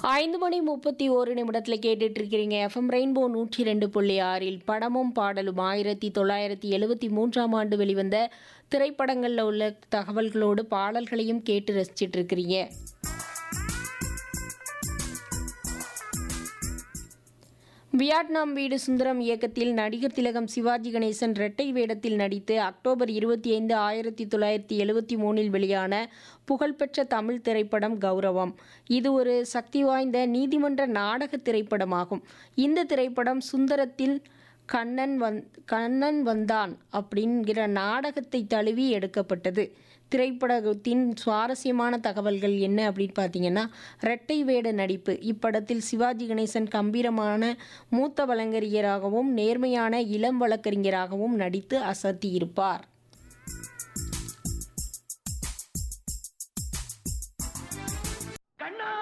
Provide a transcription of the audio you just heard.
ஐந்து மணி முப்பத்தி ஓரு நிமிடத்தில் கேட்டுட்டு இருக்கிறீங்க எஃப்எம் ரெயின்போ நூற்றி ரெண்டு புள்ளி ஆறில் படமும் பாடலும் ஆயிரத்தி தொள்ளாயிரத்தி எழுவத்தி மூன்றாம் ஆண்டு வெளிவந்த திரைப்படங்களில் உள்ள தகவல்களோடு பாடல்களையும் கேட்டு ரசிச்சிட்டு இருக்கிறீங்க வியட்நாம் வீடு சுந்தரம் இயக்கத்தில் நடிகர் திலகம் சிவாஜி கணேசன் இரட்டை வேடத்தில் நடித்து அக்டோபர் இருபத்தி ஐந்து ஆயிரத்தி தொள்ளாயிரத்தி எழுவத்தி மூணில் வெளியான புகழ்பெற்ற தமிழ் திரைப்படம் கௌரவம் இது ஒரு சக்தி வாய்ந்த நீதிமன்ற நாடக திரைப்படமாகும் இந்த திரைப்படம் சுந்தரத்தில் கண்ணன் வந் கண்ணன் வந்தான் அப்படிங்கிற நாடகத்தை தழுவி எடுக்கப்பட்டது திரைப்படத்தின் சுவாரஸ்யமான தகவல்கள் என்ன அப்படின்னு பார்த்தீங்கன்னா இரட்டை வேட நடிப்பு இப்படத்தில் சிவாஜி கணேசன் கம்பீரமான மூத்த வழக்கறிஞராகவும் நேர்மையான இளம் வழக்கறிஞராகவும் நடித்து அசத்தியிருப்பார் கண்ணா